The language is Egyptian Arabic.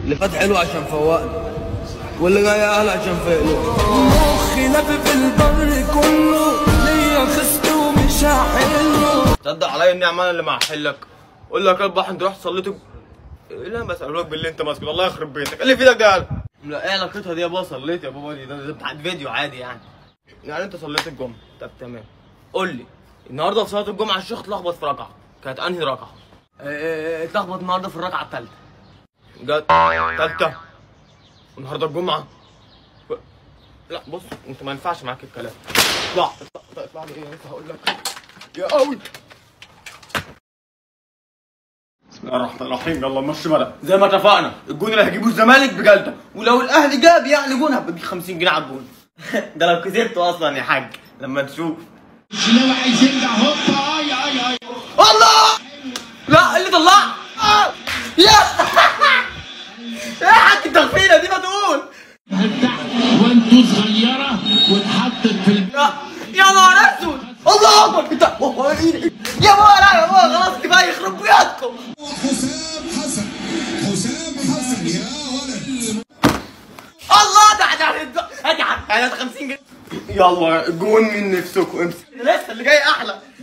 اللي فات حلو عشان فوقنا واللي جاي اهل عشان فقله مخي لف في البر كله ليا خصت ومش هحله تصدق عليا النعمه انا اللي محلك قول لك البحر انت رحت صليت لا بسألوك باللي انت ماسكه الله يخرب بيتك اللي في ايدك ده قال لا ايه علاقتها دي يا بابا صليت يا بابا دي ده, ده بتاعت فيديو عادي يعني يعني انت صليت الجمعه طب تمام قول لي النهارده في صلاه الجمعه الشيخ اتلخبط في ركعه كانت انهي ركعه؟ اه، اه، اتلخبط النهارده في الركعه الثالثه جت ثالثه النهارده الجمعه ب- لا بص انت ما ينفعش معاك الكلام اطلع اطلع اطلع لي ايه انت هقول لك يا قوي بسم الله الرحمن الرحيم يلا مشي بقى زي ما اتفقنا الجون اللي هيجيبوه الزمالك بجلده ولو الاهلي جاب يعني جون هبديك 50 جنيه على الجون ده لو كسبته اصلا يا حاج لما تشوف الشناوي عايز يرجع هوبا اي اي اي الله لا اللي طلع آه. يا يا حاج التغفيله دي ما تقول تحت وانتو صغيره واتحطت في الب... يا يا نهار اسود الله اكبر انت هو إيه؟ يا بابا لا يا بابا خلاص كفايه يخرب بيوتكم حسام حسن حسام حسن يا ولد الله ده ده ده ادي 50 جنيه يلا جون من نفسكم امسك لسه اللي جاي احلى